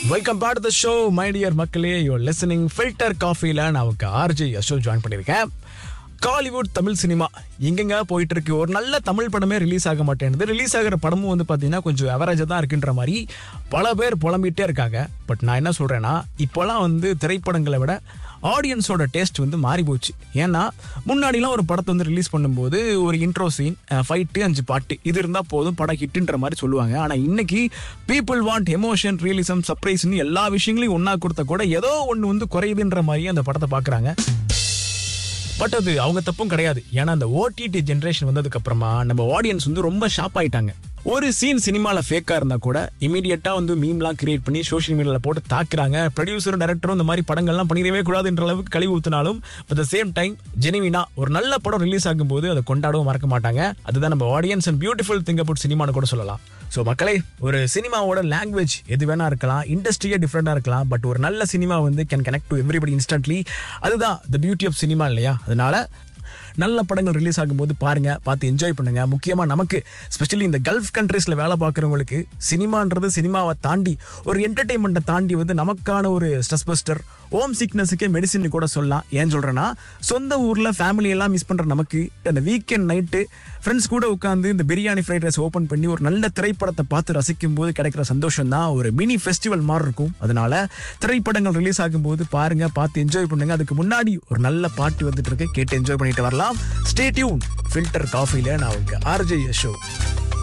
welcome back the show my dear மக்களே your listening filter காஃபில நான் அவங்க ஆர்ஜி அசோக் ஜாயின் பண்ணியிருக்கேன் காலிவுட் தமிழ் சினிமா எங்கெங்க போயிட்டு இருக்கு ஒரு நல்ல தமிழ் படமே ரிலீஸ் ஆக மாட்டேங்குது ரிலீஸ் ஆகிற படமும் வந்து பார்த்தீங்கன்னா கொஞ்சம் அவரேஜாக தான் இருக்குன்ற மாதிரி பல பேர் புலம்பிட்டே இருக்காங்க பட் நான் என்ன சொல்கிறேன்னா இப்போலாம் வந்து திரைப்படங்களை விட ஆடியன்ஸோட டேஸ்ட் வந்து மாறி போச்சு ஏன்னா முன்னாடிலாம் ஒரு படத்தை வந்து ரிலீஸ் பண்ணும்போது ஒரு இன்ட்ரோ சீன் ஃபைட்டு அஞ்சு பாட்டு இது இருந்தால் போதும் படம் ஹிட்டுன்ற மாதிரி சொல்லுவாங்க ஆனால் இன்னைக்கு பீப்புள் வாண்ட் எமோஷன் ரியலிசம் சர்ப்ரைஸ்னு எல்லா விஷயங்களையும் ஒன்றா கொடுத்த கூட ஏதோ ஒன்று வந்து குறையுதுன்ற மாதிரியே அந்த படத்தை பார்க்குறாங்க பட் அது அவங்க தப்பும் கிடையாது ஏன்னா அந்த ஓடிடி ஜென்ரேஷன் வந்ததுக்கு அப்புறமா நம்ம ஆடியன்ஸ் வந்து ரொம்ப ஷாப் ஆயிட்டாங்க ஒரு சீன் சினிமாவில் ஃபேக்காக இருந்தால் கூட இமீடியட்டாக வந்து மீம்லாம் கிரியேட் பண்ணி சோஷியல் மீடியாவில் போட்டு தாக்குறாங்க ப்ரொடியூசரும் டேரக்டரும் இந்த மாதிரி படங்கள்லாம் பண்ணிடவே கூடாதுன்ற அளவுக்கு கழிவு ஊற்றினாலும் அட் த சேம் டைம் ஜெனிவினா ஒரு நல்ல படம் ரிலீஸ் ஆகும்போது அதை கொண்டாடவும் மறக்க மாட்டாங்க அதுதான் நம்ம audience and beautiful thing about சினிமான்னு கூட சொல்லலாம் ஸோ மக்களே ஒரு சினிமாவோட லாங்குவேஜ் எது வேணா இருக்கலாம் இண்டஸ்ட்ரியே டிஃப்ரெண்டாக இருக்கலாம் பட் ஒரு நல்ல சினிமா வந்து can connect to everybody instantly அதுதான் த பியூட்டி ஆஃப் சினிமா இல்லையா அதனால நல்ல படங்கள் ரிலீஸ் ஆகும்போது பாருங்க பார்த்து என்ஜாய் பண்ணுங்க முக்கியமா நமக்கு ஸ்பெஷலி இந்த கல்ஃப் கண்ட்ரீஸ்ல வேலை பார்க்குறவங்களுக்கு சினிமான்றது சினிமாவை தாண்டி ஒரு என்டர்டைன்மெண்ட்டை தாண்டி வந்து நமக்கான ஒரு ஸ்ட்ரெஸ் பஸ்டர் ஹோம் சிக்னஸுக்கே மெடிசின் கூட சொல்லலாம் ஏன் சொல்றேன்னா சொந்த ஊர்ல ஃபேமிலி எல்லாம் மிஸ் பண்ற நமக்கு அந்த வீக்கெண்ட் நைட்டு ஃப்ரெண்ட்ஸ் கூட உட்காந்து இந்த பிரியாணி ஃப்ரைட் ரைஸ் ஓப்பன் பண்ணி ஒரு நல்ல திரைப்படத்தை பார்த்து ரசிக்கும் போது கிடைக்கிற சந்தோஷம் தான் ஒரு மினி ஃபெஸ்டிவல் மாதிரி இருக்கும் அதனால திரைப்படங்கள் ரிலீஸ் ஆகும்போது பாருங்க பார்த்து என்ஜாய் பண்ணுங்க அதுக்கு முன்னாடி ஒரு நல்ல பாட்டு வந்துட்டு இருக்கு கேட்டு என்ஜாய் பண்ணிட்டு வரலாம் ஸ்டே டியூன் ஃபில்டர் காஃபில நான் உங்க ஆர்ஜே ஷோ